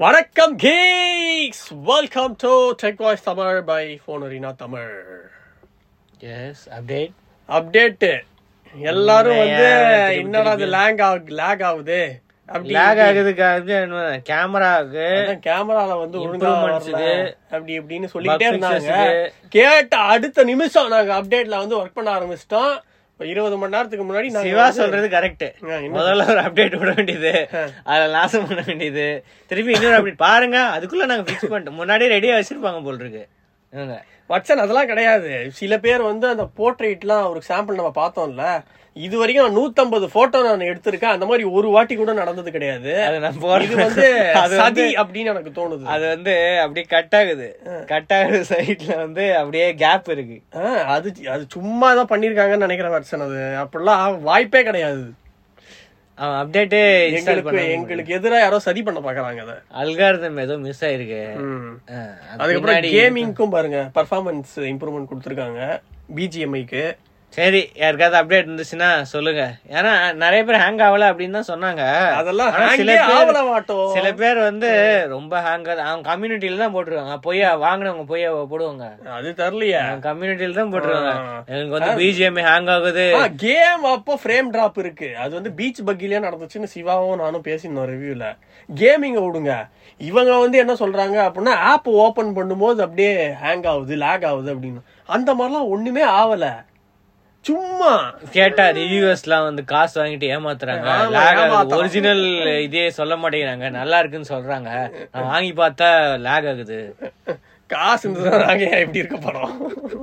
வணக்கம் geeks welcome to Tech Voice Tamil by Phone Arena Tamil S update update எல்லாரும் வந்து திருப்பி என்னடா அது லேக் ஆகுது லேக் ஆகுது அப்படி லேக் ஆகுதுக்கு கேமராவுக்கு கேமரால வந்து ஒழுங்கா Improvements வரல, க்கு, அப்படி இப்படின்னு சொல்லிட்டே bug fixes இருந்தாங்க கேட்ட அடுத்த நிமிஷம் நாங்க அப்டேட்ல வந்து ஒர்க் பண்ண ஆரம்பிச்சிட்டோம் இப்ப இருபது மணி நேரத்துக்கு முன்னாடி நாங்க சிவா வந்து- சொல்றது கரெக்ட் ஆ, என்ன? முதல்ல ஒரு அப்டேட் விட வேண்டியது அதுல நாசம் பண்ண வேண்டியது திருப்பி இன்னொரு அப்டேட் பாருங்க அதுக்குள்ள நாங்க ஃபிக்ஸ் பண்ணிட்டோம் முன்னாடியே ரெடியா வச்சிருப்பாங்க போல் இருக்கு இவங்க. வட்சன் அதெல்லாம் கிடையாது சில பேர் வந்து அந்த போர்ட்ரேட்லாம் ஒரு சாம்பிள் நம்ம பார்த்தோம்ல இது வரைக்கும் நான் நூத்தம்பது போட்டோ நான் எடுத்திருக்கேன் அந்த மாதிரி ஒரு வாட்டி கூட நடந்தது கிடையாது அது நான் போடுறேன். இது வந்து அது சதி வந்து அப்படின்னு எனக்கு தோணுது அது வந்து அப்படியே கட் ஆகுது கட் ஆகுது சைட்ல வந்து அப்படியே கேப் இருக்கு ஆ, அது அது சும்மா தான் பண்ணிருக்காங்கன்னு நினைக்கிறேன் வட்சன் அது அப்படிலாம் வாய்ப்பே கிடையாது அவன் அப்டேட்டே இன்ஸ்டால் எங்களுக்கு பண்ண எங்களுக்கு எதிரா யாரோ சதி பண்ண பாக்குறாங்க அதை அல்காரதம் ஏதோ மிஸ் ஆயிருக்கு ம். ஆ, அது அதுக்கப்புறம் பின்னாடி- கேமிங்க்கும் பாருங்க பர்ஃபார்மன்ஸ் இம்ப்ரூவ்மெண்ட் கொடுத்துருக்காங்க பிஜிஎம்ஐக்கு சரி யாருக்காவது அப்டேட் இருந்துச்சுன்னா சொல்லுங்க ஏன்னா நிறைய பேர் ஹேங் ஆகல அப்படின்னு தான் சொன்னாங்க அதெல்லாம் ஆனா சில hang ஏ பேர் ஆவல மாட்டோம். சில பேர் வந்து ரொம்ப ஹேங் அவங்க கம்யூனிட்டில தான் போட்டுருவாங்க பொய்யா வாங்கினவங்க பொய்யா போடுவாங்க அது தரலையே கம்யூனிட்டில தான் போட்டுருவாங்க ஆ. எனக்கு வந்து பிஜிஎம் ஹேங் ஆகுது கேம் அப்போ ஃப்ரேம் டிராப் இருக்கு அது வந்து பீச் பக்கிலே நடந்துச்சுன்னு சிவாவும் நானும் பேசியிருந்தோம் ரிவ்யூல கேமிங்க விடுங்க இவங்க வந்து என்ன சொல்றாங்க அப்படின்னா ஆப் ஓபன் பண்ணும்போது அப்படியே ஹேங் ஆகுது லேக் ஆகுது அப்படின்னு அந்த மாதிரிலாம் ஒண்ணுமே ஆவல சும்மா கேட்டா ரிவ்யூவர்ஸ் எல்லாம் வந்து காசு வாங்கிட்டு ஏமாத்துறாங்க ஆமா, ஏமாத்துறாங்க. ஒரிஜினல் இதே சொல்ல மாட்டேங்கிறாங்க நல்லா இருக்குன்னு சொல்றாங்க நான் வாங்கி பார்த்தா லேக் ஆகுது காசு இருந்ததுன்னா நாங்க ஏன் இப்படி இருக்க போறோம்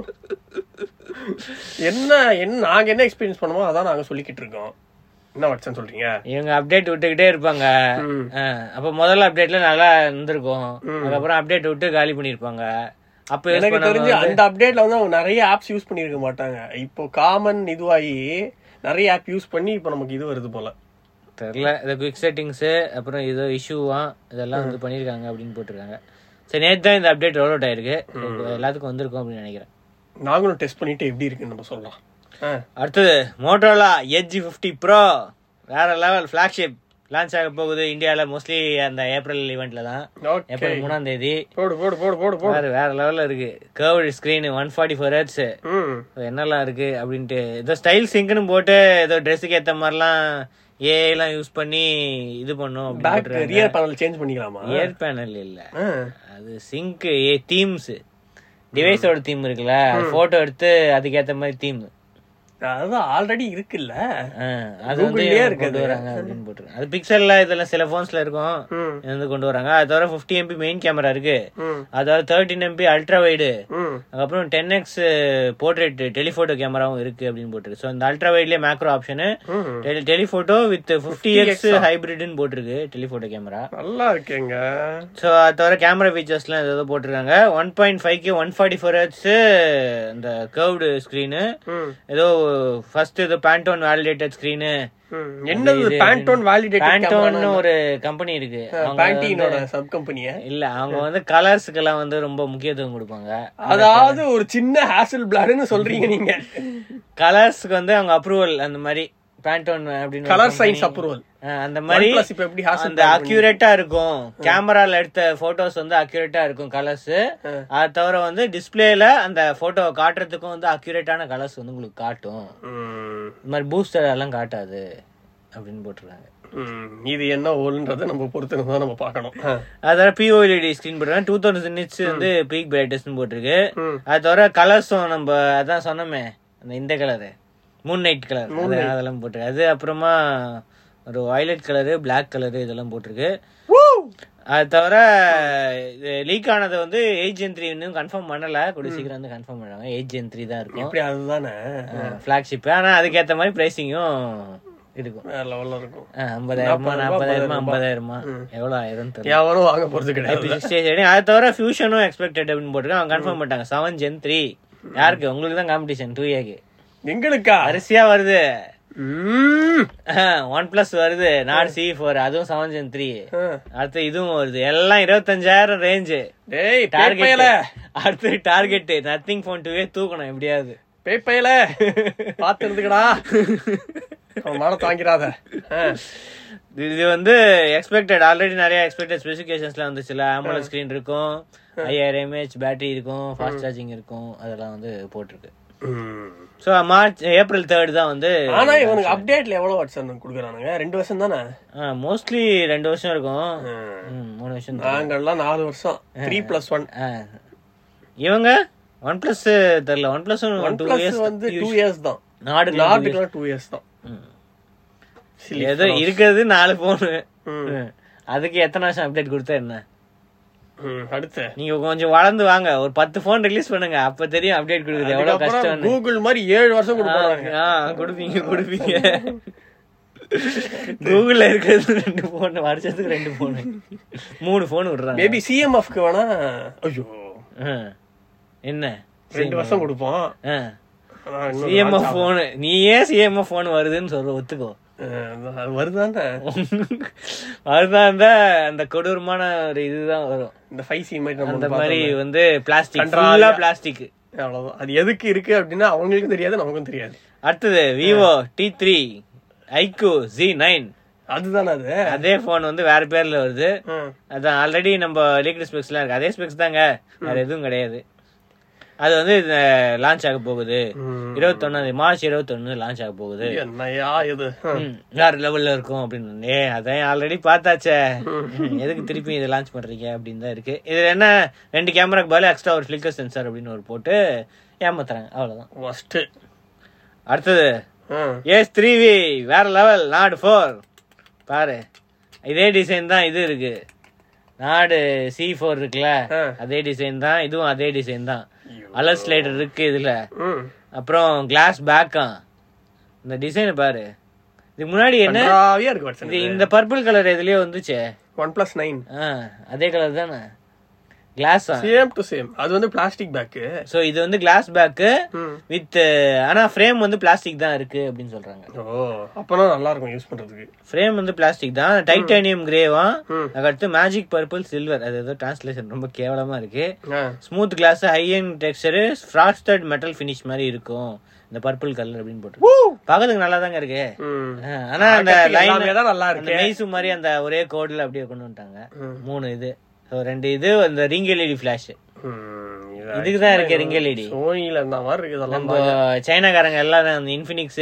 என்ன என்ன நாங்க என்ன எக்ஸ்பீரியன்ஸ் பண்ணுமோ அதான் நாங்க சொல்லிக்கிட்டு இருக்கோம் என்ன வச்சேன்னு சொல்றீங்க இவங்க அப்டேட் விட்டுக்கிட்டே இருப்பாங்க ம். ஆ, அப்ப முதல்ல அப்டேட்ல நல்லா இருந்திருக்கும் அதுக்கப்புறம் அப்டேட் விட்டு காலி பண்ணிருப்பாங்க அப்ப யூஸ் எனக்கு பண்ணாம தெரிஞ்சு அந்த அப்டேட்ல வந்து அவங்க நிறைய ஆப்ஸ் யூஸ் பண்ணிருக்க மாட்டாங்க இப்போ காமன் இதுவாகி நிறைய ஆப் யூஸ் பண்ணி இப்போ நமக்கு இது வருது போல தெரியல இந்த குவிக் செட்டிங்ஸ் அப்புறம் ஏதோ இஷ்யூவா இதெல்லாம் வந்து பண்ணிருக்காங்க அப்படின்னு போட்டிருக்காங்க சரி நேத்து தான் இந்த அப்டேட் ரோல் அவுட் ஆயிருக்கு இப்ப எல்லாத்துக்கும் வந்திருக்கும் அப்படின்னு நினைக்கிறேன் நாங்களும் டெஸ்ட் பண்ணிட்டு எப்படி இருக்குன்னு நம்ம சொல்லலாம் ஆ. அடுத்தது மோட்டோலா எஜ் ஃபிஃப்டி ப்ரோ வேற லெவல் ஃபிளாக்ஷிப் லான்ச் ஆக போகுது இந்தியால மோஸ்ட்லி அந்த ஏப்ரல் ஈவெண்ட்ல தான் Okay. ஏப்ரல் மூணாம் தேதி போடு போடு போடு போடு போடு வேற வேற லெவல்ல இருக்கு curved screen one forty four hertz ம் என்னெல்லாம் இருக்கு அப்படின்ட்டு ஏதோ ஸ்டைல் சிங்க்னு போட்டு ஏதோ ட்ரெஸ்ஸுக்கு ஏத்த மாதிரிலாம் ஏஐ எல்லாம் யூஸ் பண்ணி இது பண்ணும் பேக் ரியர் பேனல் சேஞ்ச் பண்ணிக்கலாமா இயர் பேனல் இல்ல ஆ. அது சிங்க் ஏ தீம்ஸ் டிவைஸோட தீம் இருக்குல்ல போட்டோ எடுத்து அதுக்கேத்த மாதிரி தீம் அதான் ஆல்ரெடி இருக்குல்ல அது வந்து Google-லயே இவங்க இருக்கு கொண்டு வராங்க அப்படின்னு போட்டுருக்காங்க அது பிக்சல்ல இதெல்லாம் சில போன்ஸ்ல இருக்கும் ம் இது வந்து கொண்டு வராங்க அது தவிர 50 எம்பி மெயின் கேமரா இருக்கு ம் அதாவது தேர்ட்டின் எம்பி அல்ட்ரா வைடு ம் அதுக்கப்புறம் டென் எக்ஸ் போர்ட்ரேட் டெலிஃபோட்டோ கேமராவும் இருக்கு அப்படின்னு போட்டிருக்கு ஸோ இந்த அல்ட்ரா வைட்லயே மேக்ரோ ஆப்ஷனு ம் டெலிஃபோட்டோ வித் ஃபிஃப்டி எக்ஸ் ஹைபிரிட்னு போட்டிருக்கு டெலிஃபோட்டோ கேமரா நல்லா இருக்கேங்க ஸோ அது தவிர கேமரா ஃபீச்சர்ஸ்லாம் ஏதோ போட்டிருக்காங்க one point five K one forty four hertz இந்த கர்வ்டு ஸ்க்ரீனு ம் ஏதோ ஃபர்ஸ்ட் ஏதோ பேண்டோன் வேலிடேட்டட் ஸ்க்ரீனு ம் என்னது பேண்டோன் வேலிடேட்டட் பேண்டோன்னு ஒரு கம்பெனி இருக்கு அவங்க பேண்டீனோட சப் கம்பெனிய இல்ல அவங்க வந்து கலர்ஸ்க்கெல்லாம் வந்து ரொம்ப முக்கியத்துவம் கொடுப்பாங்க அதாவது ஒரு சின்ன ஹேசல் பிளாடுன்னு சொல்றீங்க நீங்க கலர்ஸ்க்கு வந்து அவங்க அப்ரூவல் அந்த மாதிரி பேண்டோன் அப்படின்னு ஒரு கலர் company. சயின்ஸ் அப்ரூவல் ஆ, அந்த மாதிரி OnePlus இப்ப எப்படி hassle அந்த அக்யூரேட்டா இருக்கும் கேமரால எடுத்த போட்டோஸ் வந்து அக்யூரேட்டா இருக்கும் கலர்ஸ் அது தவிர வந்து டிஸ்பிளேல அந்த போட்டோ காட்டுறதுக்கும் வந்து அக்யூரேட்டான கலர்ஸ் வந்து உங்களுக்கு காட்டும் இந்த மாதிரி பூஸ்டர் எல்லாம் காட்டாது அப்படின்னு போட்டிருக்காங்க இது என்ன ஓல்ன்றத நம்ம பொறுத்து தான் நம்ம பார்க்கணும் அதாவது பிஓஎல்இடி ஸ்கிரீன் போட்டிருக்காங்க டூ தௌசண்ட் நிட்ஸ் வந்து பீக் பிரைட்டஸ்ட் போட்டிருக்கு ம். அது தவிர கலர்ஸும் நம்ம அதான் சொன்னோமே அந்த இந்த கலரு மூன் நைட் கலர் அதெல்லாம் போட்டிருக்கு அது அப்புறமா ஒரு வயலட் கலரு பிளாக் கலரு இதெல்லாம் போட்டிருக்கு அது தவிர லீக் ஆனது வந்து எயிட் ஜென் த்ரீ இன்னும் கன்ஃபார்ம் பண்ணல கூட சீக்கிரம் வந்து கன்ஃபார்ம் பண்ணுவாங்க எயிட் ஜென் த்ரீ தான் இருக்கும் இப்படி அதுதானே ஃபிளாக்ஷிப் ஆனா அதுக்கேத்த மாதிரி பிரைசிங்கும் இருக்கும் வேற லெவல்ல இருக்கும் ஆ, ஐம்பதாயிரமா நாற்பதாயிரமா ஐம்பதாயிரமா எவ்வளவு ஆயிரம் தெரியல எவனும் வாங்க போறது கிடையாது ஐபி அது தவிர ஃபியூஷனும் எக்ஸ்பெக்டட் அப்படின்னு போட்டுருக்காங்க அவங்க கன்ஃபார்ம் பண்ணிட்டாங்க செவன் ஜென் த்ரீ யாருக்கு உங்களுக்கு தான் காம்படிஷன் டூ ஏக்கு எங்களுக்கா அரிசியா வருது ம். ஒன் பிளஸ் வருது நாட் சி ஃபோர் அதுவும் செவன் ஜென் த்ரீ ஆ. அடுத்து இதுவும் வருது எல்லாம் இருபத்தஞ்சாயிரம் ரேஞ்சு டேய் டார்கெட் பேப்பையில அடுத்து டார்கெட் நத்திங் ஃபோன் டூவே தூக்கணும் எப்படியாவது பேப்பையில பாத்து இருந்துக்கடா அவன் மன தாங்கிறாத ஆ. இது வந்து எக்ஸ்பெக்டட் ஆல்ரெடி நிறைய எக்ஸ்பெக்டட் ஸ்பெசிஃபிகேஷன்ஸ்லாம் வந்துச்சுல AMOLED ஸ்கிரீன் இருக்கும் ஐயாயிரம் எம்ஏஹெச் பேட்டரி இருக்கும் ஃபாஸ்ட் சார்ஜிங் இருக்கும் அதெல்லாம் வந்து போட்டிருக்கு ஸோ மார்ச் ஏப்ரல் தேர்ட் தான் வந்து ஆனா இவனுக்கு அப்டேட்ல எவ்வளவு வாட்ஸ் கொடுக்குறானுங்க ரெண்டு வருஷம் தானே மோஸ்ட்லி ரெண்டு வருஷம் இருக்கும் ம், மூணு வருஷம் தான். நாங்கெல்லாம் நாலு வருஷம் த்ரீ பிளஸ் ஒன் ஆ. இவங்க ஒன் பிளஸ் தெரியல OnePlus one two plus years வந்து டூ இயர்ஸ் தான் நாடு நாட்டுக்குலாம் டூ இயர்ஸ் தான் Silly ஏதோ fellows. இருக்கிறது நாலு போனு ம். அதுக்கு எத்தனை வருஷம் அப்டேட் கொடுத்தா என்ன ம், அடுத்து நீங்க கொஞ்சம் வளர்ந்து வாங்க ஒரு பத்து போன் ரிலீஸ் பண்ணுங்க அப்ப தெரியும் அப்டேட் கொடுக்குறது எவ்வளவு அதுக்கப்புறம் கஷ்டம் கூகுள் மாதிரி ஏழு வருஷம் கொடுப்பாங்க கொடுப்பீங்க கொடுப்பீங்க கூகுள்ல இருக்கிறது ரெண்டு போன் வருஷத்துக்கு ரெண்டு போனு மூணு போன் விடுறாங்க மேபி சிஎம்எஃப்க்கு வேணா ஐயோ ஆ. என்ன ரெண்டு வருஷம் கொடுப்போம் ஆ ஆனா இன்னும் சிஎம்எஃப் போனு நீ ஏன் சிஎம்எஃப் போன் வருதுன்னு சொல்ற ஒத்துக்கோ அஹ் அது வருதானே அதுதான் அந்த அந்த கொடூரமான ஒரு இதுதான் வரும் இந்த ஃபைவ் சி மாதிரி நம்ம அந்த வந்து மாதிரி வந்து பிளாஸ்டிக் கன்றாவியா. ஃபுல்லா பிளாஸ்டிக் பார்த்தோம். அவ்வளவுதான் அது எதுக்கு இருக்கு அப்படின்னா அவங்களுக்கும் தெரியாது நமக்கும் தெரியாது அடுத்தது Vivo T three iQOO G nine அதுதானே அது அதே போன் வந்து வேற பேர்ல வருது ம். அதான் ஆல்ரெடி நம்ம லீக்டு ஸ்பெக்ஸ்லாம் இருக்கு அதே ஸ்பெக்ஸ் தாங்க வேற எதுவும் கிடையாது அது வந்து லான்ச் ஆக போகுது ம். இருபத்தொன்னு மார்ச் இருபத்தொன்னு லான்ச் ஆக போகுது என்னையா இது ம். ம், வேற லெவல்ல இருக்கும் அப்படின்னு ஏ அதான் ஆல்ரெடி பார்த்தாச்சே ம், எதுக்கு திருப்பி இதை லான்ச் பண்றீங்க அப்படின்னு தான் இருக்கு இதுல என்ன ரெண்டு கேமராக்கு பதிலா எக்ஸ்ட்ரா ஒரு ஃபிளிக்கர் சென்சார் அப்படின்னு ஒரு போட்டு ஏமாத்துறாங்க அவ்வளவுதான் Worst. அடுத்தது ம். எஸ் த்ரீ வி வேற லெவல் நாடு ஃபோர் பாரு இதே டிசைன் தான் இது இருக்கு நாடு சி ஃபோர் இருக்குல்ல ஆ. அதே டிசைன் தான் இதுவும் அதே டிசைன் தான் ஐயோ. அலர் ஸ்லைடர் இருக்கு இதுல ம். அப்புறம் கிளாஸ் பேக்கா இந்த டிசைனை பாரு இதுக்கு முன்னாடி என்ன கன்றாவியா இருக்கு வாட்சன் இது இந்த பர்பிள் கலர் எதுலயோ வந்துச்சே ஒன் பிளஸ் நைன் ஆ, அதே கலர் தானே கிளாஸ் சேம் டு சேம் அது வந்து பிளாஸ்டிக் பேக்கு சோ இது வந்து கிளாஸ் பேக்கு வித் ஆனா ஃப்ரேம் வந்து பிளாஸ்டிக் தான் இருக்கு அப்படின்னு சொல்றாங்க ஓ அப்பனா நல்லா இருக்கும் யூஸ் பண்றதுக்கு ஃப்ரேம் வந்து பிளாஸ்டிக் தான் டைட்டானியம் கிரேவா ம். அதுக்கடுத்து மேஜிக் பர்பிள் சில்வர் அது ஏதோ டிரான்ஸ்லேஷன் ரொம்ப கேவலமா இருக்கு ஆ. Smooth glass high and texture frosted metal finish மாதிரி இருக்கும் இந்த பர்பிள் கலர் அப்படின்னு போட்டு Woo! பார்க்கறதுக்கு நல்லா தாங்க இருக்கு ம். ஆ, ஆனா அந்த பார்க்கறதுக்கு லைன் எல்லாமே தான் நல்லா அந்த இருக்கு மெய்சு மாதிரி அந்த ஒரே கோட்ல அப்படியே கொண்டு வந்துட்டாங்க ம். மூணு இது ஸோ ரெண்டு இது அந்த ரிங் எல்இடி ஃபிளாஷ் ம், இது இதுக்கு தான் இருக்கு ரிங் எல்இடி சோனில இந்த மாதிரி இருக்கு இதெல்லாம் நம்ம சைனாக்காரங்க எல்லாம் அந்த இன்ஃபினிக்ஸ்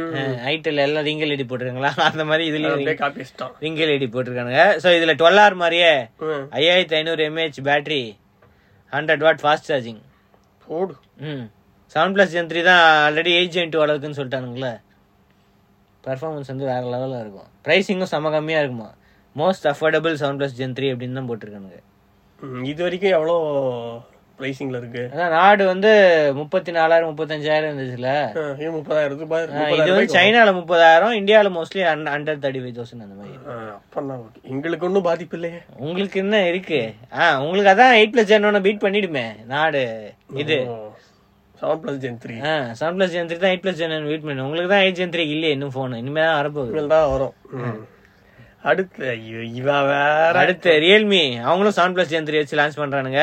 ஐட்டல் எல்லாம் ரிங் எல்இடி போட்டிருக்காங்களா அந்த மாதிரி இதுலயும் அப்படியே காப்பி வச்சிட்டான் ரிங் எல்இடி போட்டிருக்கானுங்க ஸோ இதுல டுவெல் ஆர் மாதிரியே ம். ஐயாயிரத்தி ஐநூறு mAh battery hundred watt fast charging போடு ம் செவன் பிளஸ் ஜென் த்ரீ தான் ஆல்ரெடி எயிட் ஜென் டூ அளவுக்குன்னு சொல்லிட்டானுங்களே பர்ஃபார்மன்ஸ் வந்து வேற லெவலில் இருக்கும் ப்ரைஸிங்கும் செம கம்மியாக இருக்குமா most affordable seven plus gen three அப்படின்னு தான் போட்டிருக்கானுங்க ம், இது வரைக்கும் எவ்வளோ பிரைசிங்ல இருக்கு அதான் நாடு வந்து முப்பத்தி நாலாயிரம் முப்பத்தஞ்சாயிரம் இருந்துச்சுல ஆ, இது முப்பதாயிரம் ரூபாய் ஆ, இது முப்பதாயிரம் வந்து ரூபாய்க்கு சைனால முப்பதாயிரம் இந்தியாவில mostly hundred thirty five thousand அந்த மாதிரி ஆ, அப்பன்னா ஓகே எங்களுக்கு ஒன்றும் பாதிப்பு இல்லையே உங்களுக்கு என்ன இருக்கு ஆ உங்களுக்கு அதான் எயிட் பிளஸ் ஜென் ஒன்று பீட் பண்ணிடுமே நாடு இது செவன் பிளஸ் ஜென் த்ரீ ஆ செவன் பிளஸ் ஜென் த்ரீ தான் எயிட் பிளஸ் ஜென் பீட் பண்ணி உங்களுக்கு தான் எயிட் ஜென் த்ரீ இல்லையே இன்னும் ஃபோன் இனிமே தான் வரப்போகுது இனிமேல் தான் வரும் ம். அடுத்து ஐயோ இவ வேற அடுத்து ரியல்மி அவங்களும் செவன் பிளஸ் ஜென் த்ரீ வச்சு லான்ச் பண்றானுங்க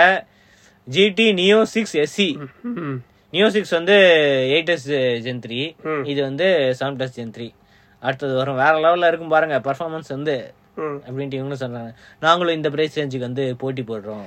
ஜிடி நியோ சிக்ஸ் எஸ்சி ம். நியோ சிக்ஸ் வந்து எயிட் எஸ் ஜென் த்ரீ ம். இது வந்து செவன் பிளஸ் ஜென் த்ரீ அடுத்தது வரும் வேற லெவல்ல இருக்கும் பாருங்க பர்ஃபார்மன்ஸ் வந்து ம். அப்படின்ட்டு இவங்களும் சொல்றாங்க நாங்களும் இந்த பிரைஸ் ரேஞ்சுக்கு வந்து போட்டி போடுறோம்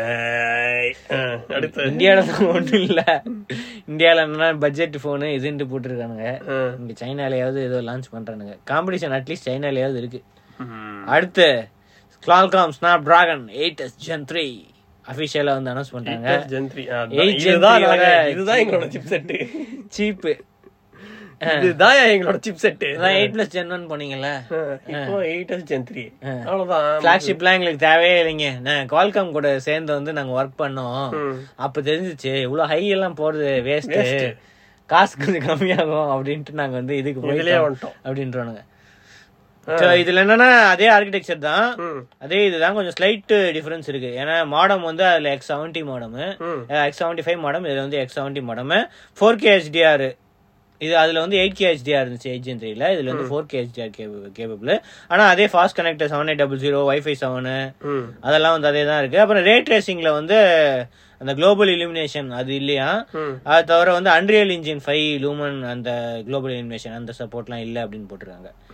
ஏய். ஆ, அடுத்து இந்தியால தான் ஒண்ணும் இல்ல இந்தியால என்ன பட்ஜெட் போனு இதுன்ட்டு போட்டிருக்கானுங்க ஆ. இங்க சைனாலயாவது ஏதோ லான்ச் பண்றானுங்க காம்படிஷன் அட்லீஸ்ட் சைனாலயாவது இருக்கு ம். அடுத்து Qualcomm Snapdragon eight S gen three அபிஷியலா வந்து அனௌன்ஸ் பண்றாங்க ஜென் த்ரீ ஆ, Eight Gen இதுதான் three நாங்க- வர- இதுதான் எங்களோட சிப் செட்டு சீப்பு இதுதான் எங்களோட சிப் செட்டு அதான் எயிட் பிளஸ் ஜென் ஒன் போனீங்கல்ல இப்போ எயிட் எஸ் ஜென் த்ரீ அவ்வளவுதான் ஃபிளாக்ஷிப்லாம் எங்களுக்கு தேவையே இல்லைங்க நான் குவால்காம் கூட சேர்ந்து வந்து நாங்க ஒர்க் பண்ணோம் ம். அப்ப தெரிஞ்சுச்சு இவ்வளவு ஹை எல்லாம் போறது வேஸ்ட் காசு கொஞ்சம் கம்மியாகும் அப்படின்ட்டு நாங்க வந்து இதுக்கு இதுலயே போயிட்டோம் வந்துட்டோம் அப்படின்றோனுங்க So, இதுல என்னன்னா அதே ஆர்கிடெக்சர் தான் ம். அதே இதுதான் கொஞ்சம் ஸ்லைட் டிஃபரன்ஸ் இருக்கு ஏன்னா மாடம் வந்து அதுல எக்ஸ் செவன்டி மாடம் ம். எக்ஸ் செவன்டி ஃபைவ் மாடம் இதுல வந்து X seventy modem four K HDR இது அதுல வந்து எயிட் கே ஹெச்டிஆர் இருந்துச்சு எயிட் ஜென் த்ரீல இதுல வந்து ஃபோர் கே ஹெச்டிஆர் கேபிள் ஆனா அதே fast connector seven eight double zero wifi seven ம். அதெல்லாம் வந்து அதே தான் இருக்கு அப்புறம் ரே ட்ரேசிங்ல வந்து அந்த குளோபல் இலுமினேஷன் அது இல்லையா ம். அது தவிர வந்து அன்ரியல் இன்ஜின் ஃபைவ் லூமன் அந்த குளோபல் இலுமினேஷன் அந்த சப்போர்ட்லாம் இல்லை அப்படின்னு போட்டிருக்காங்க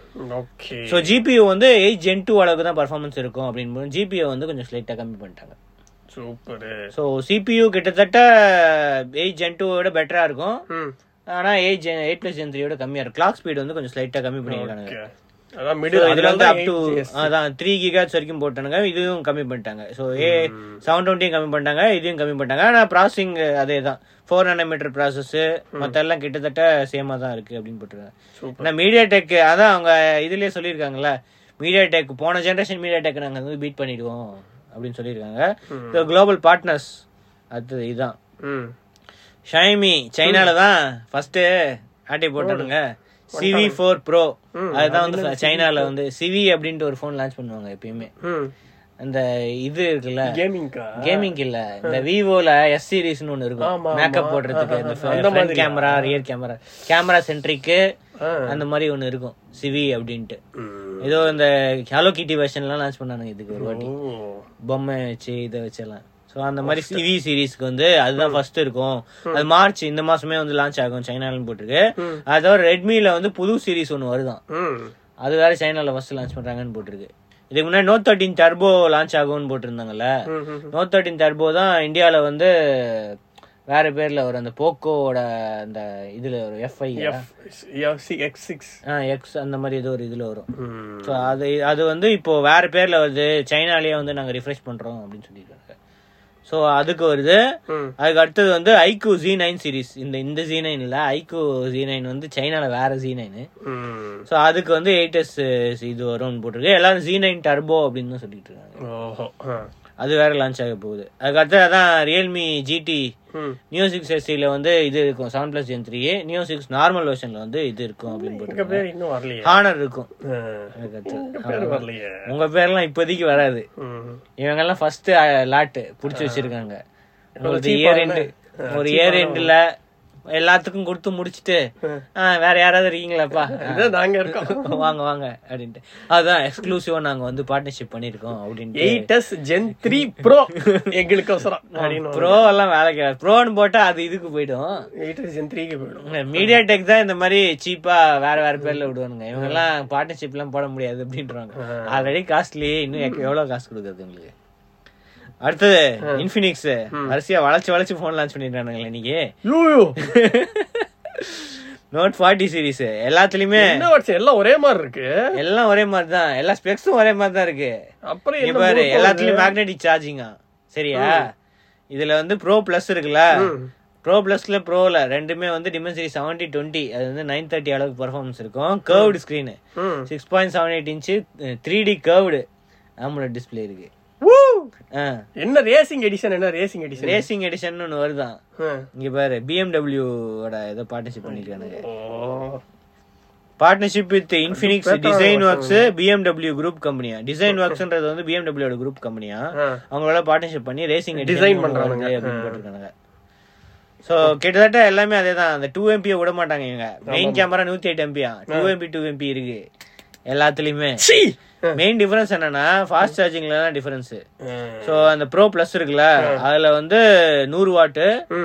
ஓகே ஸோ ஜிபியூ வந்து எயிட் ஜென் டூ அளவுக்கு தான் பர்ஃபார்மன்ஸ் இருக்கும் அப்படின்னு ஜிபியூ வந்து கொஞ்சம் ஸ்லைட்டாக கம்மி பண்ணிட்டாங்க சூப்பர் ஸோ சிபியூ கிட்டத்தட்ட எயிட் ஜென் டூவோட பெட்டராக இருக்கும் ம் ஆனால் eight gen eight plus gen த்ரீயோட கம்மியாக இருக்கும் கிளாக் ஸ்பீடு வந்து கொஞ்சம் ஸ்லைட்டாக கம்மி பண்ணியிருக்காங்க ஓகே அதான் So, மிடில் இதுல வந்து அப் டு அதுல அதான் த்ரீ கிகாட்ஸ் வரைக்கும் போட்டானுங்க இதுவும் கம்மி பண்ணிட்டாங்க ஸோ ஏ செவன் டுவெண்ட்டியும் கம்மி பண்ணிட்டாங்க இதையும் கம்மி பண்ணிட்டாங்க ஆனால் ப்ராசஸிங் அதே தான் ஃபோர் மீட்டர் ப்ராசஸ் மற்ற எல்லாம் கிட்டத்தட்ட சேமா தான் இருக்கு அப்படின்னு போட்டுருக்காங்க சூப்பர் ஆனால் மீடியா டெக் அதான் அவங்க இதுலயே சொல்லியிருக்காங்கல்ல மீடியா டெக் போன ஜென்ரேஷன் மீடியா டெக் நாங்கள் வந்து பீட் பண்ணிடுவோம் அப்படின்னு சொல்லியிருக்காங்க ஸோ குளோபல் பார்ட்னர்ஸ் அது இதுதான் ம் ஷைமி சைனால தான் ஃபர்ஸ்ட் ஆட்டி போட்டானுங்க சிவி ஃபோர் ப்ரோ அதுதான் வந்து சைனால வந்து சிவி அப்படின்ட்டு ஒரு ஃபோன் லான்ச் பண்ணுவாங்க எப்பயுமே ம் அந்த இது இருக்குல்ல கேமிங்க்கா கேமிங் இல்ல இந்த விவோல எஸ் சீரிஸ்னு ஒன்னு ஆமா, இருக்கும் ஆமா. மேக்கப் போடுறதுக்கு இந்த அந்த front camera rear camera camera சென்ட்ரிக்கு ஆ. அந்த மாதிரி ஒன்னு இருக்கும் சிவி அப்படின்ட்டு ம். ஏதோ இந்த ஹலோ கிட்டி வெர்ஷன்லாம் லான்ச் பண்ணானுங்க இதுக்கு ஒரு வாட்டி ஓ பொம்மை வச்சு இதை வச்செல்லாம் ஸோ அந்த மாதிரி சிவி சீரிஸ்க்கு வந்து அதுதான் ஃபர்ஸ்ட் இருக்கும் அது மார்ச் இந்த மாசமே வந்து லான்ச் ஆகும் சைனாலன்னு போட்டிருக்கு அது தவிர ரெட்மில வந்து புது சீரிஸ் ஒன்று வருதான் ம் அது வேற சைனால ஃபர்ஸ்ட் லான்ச் பண்றாங்கன்னு போட்டிருக்கு இதுக்கு முன்னாடி நோட் தேர்ட்டின் டர்போ லான்ச் ஆகும்னு போட்டிருந்தாங்கல்ல ம், ம், நோட் தேர்ட்டின் டர்போ தான் இந்தியாவில் வந்து வேற பேர்ல வரும் அந்த போக்கோட அந்த இதுல வரும் எஃப்ஐ எக்ஸ் சிக்ஸ் எக்ஸ் அந்த மாதிரி ஏதோ ஒரு இதுல வரும் ம் ஸோ அது அது வந்து இப்போ வேற பேர்ல வருது சைனாலேயே வந்து நாங்க ரிஃப்ரெஷ் பண்றோம் அப்படின்னு சொல்லியிருக்காங்க ஸோ அதுக்கு வருது ம் அதுக்கு அடுத்தது வந்து ஐக்கு ஜி நைன் சீரிஸ் இந்த இந்த ஜி நைன் இல்ல ஐக்கு ஜி நைன் வந்து சைனால வேற ஜி நைனு ம் ஸோ அதுக்கு வந்து எயிட் எஸ் இது வரும்னு போட்டிருக்கு எல்லாரும் ஜி நைன் டர்போ அப்படின்னு தான் சொல்லிட்டு இருக்காங்க ஓஹோ ஆ. அது வேற லான்ச் ஆக போகுது அதுக்கு அடுத்து அதான் ரியல்மி ஜிடி ம் நியோ சிக்ஸ் எஸ்டியில் வந்து இது இருக்கும் seven plus gen three Neo six normal வெர்ஷன்ல வந்து இது இருக்கும் அப்படின்னு எங்க போட்டிருக்காங்க பேர் இன்னும் வரலையே ஹானர் இருக்கும் ஆ. அதுக்கு அடுத்து. உங்க பேர் வரலையே உங்க பேர்லாம் இப்போதைக்கு வராது ம் இவங்கெல்லாம் ஃபர்ஸ்ட் லாட்டு புடிச்சு வச்சிருக்காங்க உங்களுக்கு cheap இயர் ஆன- எண்டு ஒரு இயர் எண்டுல எல்லாத்துக்கும் கொடுத்து முடிச்சிட்டு ஆ, வேற யாராவது இருக்கீங்களாப்பா இது நாங்க இருக்கோம் வாங்க வாங்க அப்படின்ட்டு அதுதான் எக்ஸ்க்ளூசிவா நாங்க வந்து பார்ட்னர்ஷிப் பண்ணிருக்கோம் அப்படின்ட்டு eight S gen three bro எங்களுக்கு அவசரம் அப்படின்னு ப்ரோ எல்லாம் வேலைக்கு ப்ரோன்னு போட்டா அது இதுக்கு போயிடும் எயிட் எஸ் ஜென் த்ரீக்கு போயிடும் மீடியா டெக் தான் இந்த மாதிரி சீப்பா வேற வேற பேர்ல விடுவானுங்க இவங்க எல்லாம் பார்ட்னர்ஷிப் எல்லாம் போட முடியாது அப்படின்றாங்க ஆல்ரெடி காஸ்ட்லி இன்னும் எக்க- எவ்வளவு காசு கொடுக்குறது உங்களுக்கு அடுத்தது இன்ஃபினிக்ஸ் வரிசையா வளைச்சு வளைச்சு போன் லான்ச் பண்ணிருக்கானுங்களே இன்னைக்கு யூ நோட் ஃபார்ட்டி சீரிஸ் எல்லாத்துலயுமே என்ன வருஷம் எல்லாம் ஒரே மாதிரி இருக்கு எல்லாம் ஒரே மாதிரி தான் எல்லா ஸ்பெக்ஸும் ஒரே மாதிரி தான் இருக்கு அப்புறம் இங்க என்ன பாரு மூணு எல்லாத்துலயும் மேக்னெட்டிக் சார்ஜிங்கா சரியா இதுல வந்து ப்ரோ பிளஸ் இருக்குல்ல ப்ரோ பிளஸ்ல ப்ரோல ரெண்டுமே வந்து டிமென்சிட்டி செவன்டி டுவெண்ட்டி அது வந்து நைன் தேர்ட்டி அளவுக்கு பர்ஃபார்மன்ஸ் இருக்கும் கர்வ்டு ஸ்கிரீனு ம். Six point seven eight inch three D curved AMOLED display இருக்கு Woo! ஆ என்ன ரேசிங் எடிஷன் என்ன ரேசிங் எடிஷன் ரேசிங் எடிஷன் ஒன்று வருதான் இங்க பாரு பிஎம்டபிள்யூட ஏதோ பார்ட்னர்ஷிப் பண்ணிருக்கானுங்க partnership with Infinix design works BMW group கம்பெனியா டிசைன் ஒர்க்ஸ்ன்றது வந்து பிஎம்டபிள்யூட குரூப் கம்பெனியா அவங்களோட பார்ட்னர்ஷிப் பண்ணி ரேசிங் டிசைன் பண்றாங்க அப்படின்னு போட்டிருக்காங்க சோ கிட்டத்தட்ட எல்லாமே அதே தான் அந்த டூ எம்பியை விட மாட்டாங்க இவங்க மெயின் கேமரா நூத்தி எயிட் எம்பியா டூ எம்பி டூ எம்பி இருக்கு எல்லாத்துலயுமே மெயின் டிஃபரன்ஸ் என்னன்னா ஃபாஸ்ட் சார்ஜிங்ல தான் டிஃபரன்ஸ் சோ அந்த ப்ரோ பிளஸ் இருக்குல்ல அதுல வந்து நூறு வாட்டு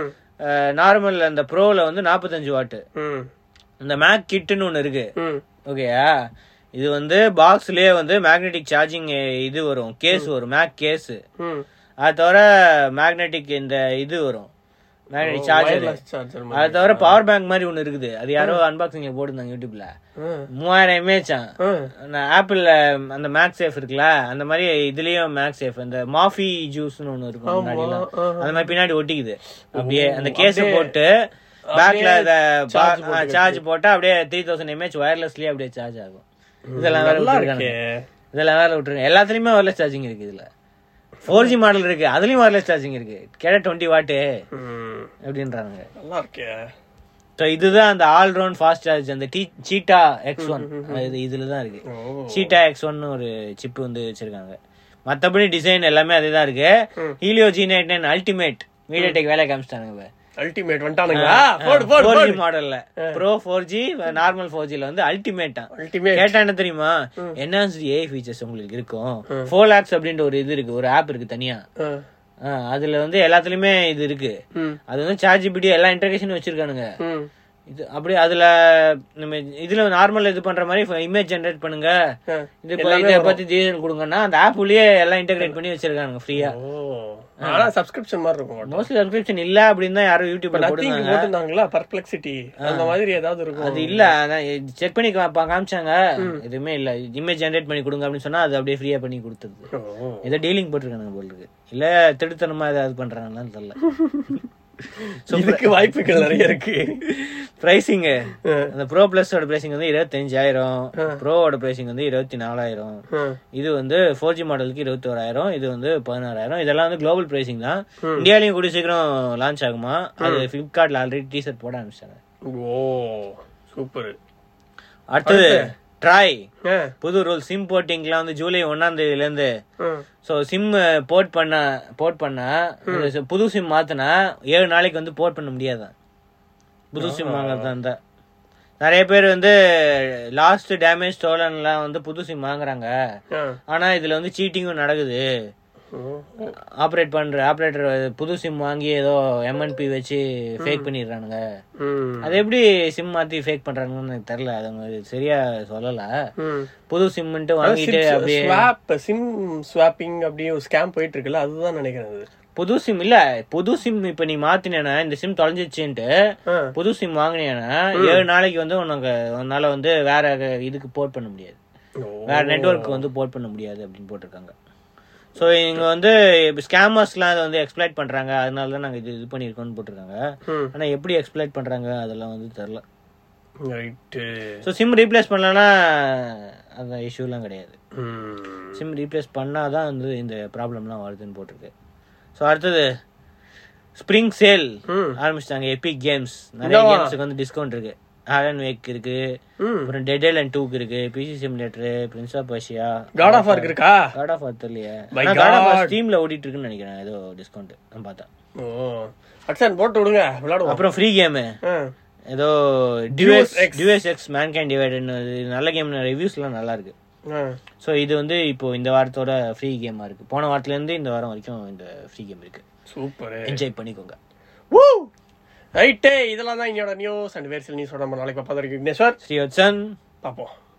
நார்மல் அந்த ப்ரோல வந்து நாற்பத்தஞ்சு வாட்டு இந்த மேக் கிட்டுன்னு ஒன்று இருக்கு ஓகேயா இது வந்து பாக்ஸ்லயே வந்து மேக்னெட்டிக் சார்ஜிங் இது வரும் கேஸ் வரும் மேக் கேஸ் அது தவிர மேக்னெட்டிக் இந்த இது வரும் மேக்னெட்டிக் சார்ஜர் அது தவிர பவர் பேங்க் மாதிரி ஒன்று இருக்குது அது யாரோ அன்பாக்சிங்ல போட்டிருந்தாங்க யூடியூப்ல மூவாயிரம் எம்ஏச்சான் ஆப்பிள்ல அந்த மேக் சேஃப் இருக்குல்ல அந்த மாதிரி இதுலயும் மேக் சேஃப் அந்த மாஃபி ஜூஸ்னு ஒன்று இருக்கும் முன்னாடிலாம் அந்த மாதிரி பின்னாடி ஒட்டிக்குது அப்படியே அந்த கேஸ் போட்டு பேக்ல இத சார்ஜ் போட்டா அப்படியே த்ரீ தௌசண்ட் எம்ஏஹெச் வயர்லெஸ்லயே அப்படியே சார்ஜ் ஆகும் இதெல்லாம் வேற விட்டுருக்காங்க இதெல்லாம் வேற விட்டுருங்க எல்லாத்துலயுமே வயர்லெஸ் சார்ஜிங் இருக்கு இதுல ஃபோர் ஜி மாடல் இருக்கு அதுலயும் வயர்லெஸ் சார்ஜிங் இருக்கு கேட்ட டுவெண்ட்டி வாட்டு அப்படின்றாங்க நல்லா இருக்கே ஸோ இதுதான் அந்த ஆல் ரவுண்ட் ஃபாஸ்ட் சார்ஜ் அந்த டி சீட்டா எக்ஸ் ஒன் இது இதுல தான் இருக்கு சீட்டா எக்ஸ் ஒன் ஒரு சிப் வந்து வச்சிருக்காங்க மத்தபடி டிசைன் எல்லாமே அதே தான் இருக்கு Helio G night nine ultimate MediaTek வேலையை காமிச்சிட்டாங்க அல்டிமேட் வந்துட்டானுங்களா போடு போடு ஃபோர் போடு ஜி மாடல்ல pro four G normal four ஜில வந்து அல்டிமேட்டா அல்டிமேட் கேட்டா என்ன தெரியுமா என்ஹான்ஸ்டு ஏஐ ஃபீச்சர்ஸ் உங்களுக்கு இருக்கும் ஃபோர் லேக்ஸ் அப்படின்ற ஒரு இது இருக்கு ஒரு ஆப் இருக்கு தனியா ஆ, அதுல வந்து எல்லாத்துலயுமே இது இருக்கு அது வந்து சார்ஜ் ஜிபிடி எல்லா இன்டர்கேஷனும் வச்சிருக்கானுங்க இது அப்படி அதுல நம்ம இதுல நார்மல் இது பண்ற மாதிரி இமேஜ் ஜெனரேட் பண்ணுங்க ஆ. இது இப்போ இதை பத்தி டீடைல் கொடுங்கன்னா அந்த ஆப் உள்ளே எல்லாம் இன்டெகிரேட் பண்ணி வச்சிருக்காங்க ஃப்ரீயா ஓ ஆனா சப்ஸ்கிரிப்ஷன் மாதிரி இருக்கும் மோஸ்ட்லி சப்ஸ்கிரிப்ஷன் இல்ல அப்படின்னு தான் யாரும் யூடியூப்ல நத்திங் போட்டுருந்தாங்க போட்டிருந்தாங்களா பர்ப்ளெக்சிட்டி அந்த மாதிரி ஏதாவது இருக்கும் அது இல்ல அதான் செக் பண்ணி கா- பா- காமிச்சாங்க எதுவுமே இல்ல இமேஜ் ஜெனரேட் பண்ணி கொடுங்க அப்படின்னு சொன்னா அது அப்படியே ஃப்ரீயா பண்ணி கொடுத்துருது ஓ. ஏதோ டீலிங் போட்டிருக்கானுங்க போல இருக்கு இல்ல திருத்தனமா ஏதாவது பண்றாங்கன்னு தெரியல இதுக்கு வாய்ப்புகள் நிறைய இருக்கு பிரைசிங் அந்த ப்ரோ பிளஸோட பிரைசிங் வந்து இருபத்தஞ்சாயிரம் ப்ரோவோட பிரைசிங் வந்து இருபத்தி நாலாயிரம் ஆ. இது வந்து ஃபோர் ஜி மாடலுக்கு இருபத்தி ஓராயிரம் இது வந்து பதினாறாயிரம் இதெல்லாம் வந்து குளோபல் பிரைசிங் தான் இந்தியாலயும் கூடிய சீக்கிரம் லான்ச் ஆகுமா அது பிளிப்கார்ட்ல ஆல்ரெடி டீசர்ட் போட ஆரம்பிச்சிட்டாங்க ஓ சூப்பர் அடுத்தது ட்ராய் ஆ. புது ரூல் சிம் போர்ட்டிங்லாம் வந்து ஜூலை ஒன்னாம் தேதியில இருந்து ஆ. ஸோ சிம் போர்ட் பண்ண போர்ட் பண்ணா இந்த சி- புது சிம் மாத்தினா ஏழு நாளைக்கு வந்து போர்ட் பண்ண முடியாதான் புது சிம் வாங்குறதா இருந்தா நிறைய பேர் வந்து லாஸ்ட் டேமேஜ் ஸ்டோலன்லாம் வந்து புது சிம் வாங்குறாங்க ஆ. ஆனா இதுல வந்து சீட்டிங்கும் நடக்குது ஓ. ஆப்ரேட் பண்ற ஆப்ரேட்டர் புது சிம் வாங்கி ஏதோ எம்என்பி வச்சு ஃபேக் பண்ணிடுறானுங்க ம். அது எப்படி சிம் மாத்தி ஃபேக் பண்றாங்கன்னு எனக்கு தெரியல அது அவங்க சரியா சொல்லல ம். புது சிம்ன்ட்டு வாங்கிட்டு அப்படியே ஸ்வாப் சிம் ஸ்வாப்பிங் அப்படியே ஒரு ஸ்கேம் போயிட்டு இருக்குல்ல அதுதான் நினைக்கிறேன் அது. புது சிம் இல்ல புது சிம் இப்ப நீ மாத்தினேன்னா இந்த சிம் தொலைஞ்சிச்சுன்ட்டு ஆ. புது சிம் வாங்கினேன்னா ஏழு நாளைக்கு வந்து உனக்கு உன்னால வந்து வேற இதுக்கு போர்ட் பண்ண முடியாது ஓ. வேற நெட்வொர்க் வந்து போர்ட் பண்ண முடியாது அப்படின்னு போட்டிருக்காங்க ஸோ இங்க வந்து ஸ்கேமர்ஸ்லாம் அதை வந்து எக்ஸ்பிளைட் பண்றாங்க அதனால தான் நாங்க இது இது பண்ணியிருக்கோம்னு போட்டிருக்காங்க ம். ஆனா எப்படி எக்ஸ்பிளைட் பண்றாங்க அதெல்லாம் வந்து தெரியல ரைட்டு ஸோ சிம் ரீப்ளேஸ் பண்ணலன்னா அந்த இஷ்யூலாம் கிடையாது ம். சிம் ரீப்ளேஸ் பண்ணாதான் வந்து இந்த ப்ராப்ளம்லாம் வருதுன்னு போட்டிருக்கு ஸோ அடுத்தது ஸ்ப்ரிங் சேல் ம். ஆரம்பிச்சிட்டாங்க எபிக் கேம்ஸ் நிறைய கேம்ஸுக்கு வந்து டிஸ்கவுண்ட் இருக்கு ஆலன் வேக் இருக்கு ம். அப்புறம் டெட் அண்ட் டூக்கு இருக்கு PC simulator prince of Persia god of வார்க்கு இருக்கா காட் ஆஃப் வார் தெரியலையே My god of war God. ஸ்டீம்ல ஓடிட்டு இருக்குன்னு நினைக்கிறேன் ஏதோ டிஸ்கவுண்ட் நான் பார்த்தேன் ஓ அக்ஷன் போட்டு விடுங்க விளையாடுவோம் அப்புறம் ஃப்ரீ கேமு ஆ. ஏதோ Deus Deus Ex mankind டிவைடட்னு நல்ல கேம் ரிவ்யூஸ்லாம் நல்லா இருக்கு ஆ. ஸோ இது வந்து இப்போ இந்த வாரத்தோட ஃப்ரீ கேமா இருக்கு போன வாரத்துல இருந்து இந்த வாரம் வரைக்கும் இந்த ஃப்ரீ கேம் இருக்கு சூப்பர் என்ஜாய் பண்ணிக்கோங்க வூ ரைட்டே இதெல்லாம் தான் இன்னையோட நியூஸ் அண்ட் வேர்சல் நியூஸோட நம்ம நாளைக்கு பார்ப்போம் விக்னேஸ்வர் ஸ்ரீவத்சன் பார்ப்போம்